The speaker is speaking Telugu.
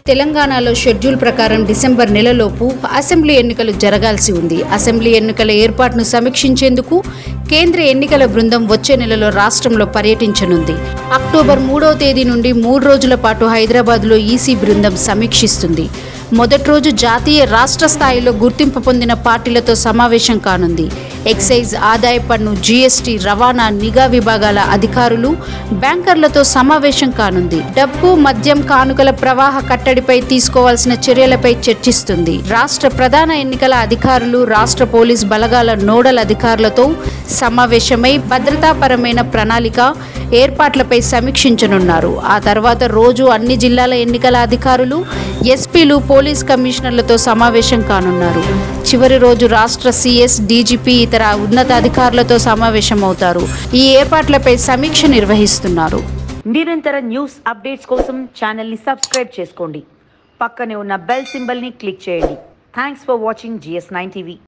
తెలంగాణలో షెడ్యూల్ ప్రకారం డిసెంబర్ నెలలోపు అసెంబ్లీ ఎన్నికలు జరగాల్సి ఉంది అసెంబ్లీ ఎన్నికల ఏర్పాటును సమీక్షించేందుకు కేంద్ర ఎన్నికల బృందం వచ్చే నెలలో రాష్ట్రంలో పర్యటించనుంది అక్టోబర్ మూడవ తేదీ నుండి మూడు రోజుల పాటు హైదరాబాద్లో ఈసీ బృందం సమీక్షిస్తుంది మొదటి రోజు జాతీయ రాష్ట్ర స్థాయిలో గుర్తింపు పొందిన పార్టీలతో సమావేశం కానుంది ఎక్సైజ్ ఆదాయ పన్ను జీఎస్టీ రవాణా నిఘా విభాగాల అధికారులు బ్యాంకర్లతో సమావేశం కానుంది డబ్బు మద్యం కానుకల ప్రవాహ కట్టడిపై తీసుకోవాల్సిన చర్యలపై చర్చిస్తుంది రాష్ట్ర ప్రధాన ఎన్నికల అధికారులు రాష్ట్ర పోలీస్ బలగాల నోడల్ అధికారులతో సమావేశమై భద్రతాపరమైన ప్రణాళిక ఏర్పాట్లపై సమీక్షించనున్నారు ఆ తర్వాత రోజు అన్ని జిల్లాల ఎన్నికల అధికారులు ఎస్పీలు పోలీస్ కమిషనర్లతో సమావేశం కానున్నారు చివరి రోజు రాష్ట్ర సీఎస్ డీజీపీ ఇతర ఉన్నతాధికారులతో సమావేశమవుతారు ఈ ఏర్పాట్లపై సమీక్ష నిర్వహిస్తున్నారు నిరంతర న్యూస్ అప్డేట్స్ కోసం ఛానల్ని సబ్స్క్రైబ్ చేసుకోండి పక్కనే ఉన్న బెల్ సింబల్ని క్లిక్ చేయండి thanks for watching GS nine TV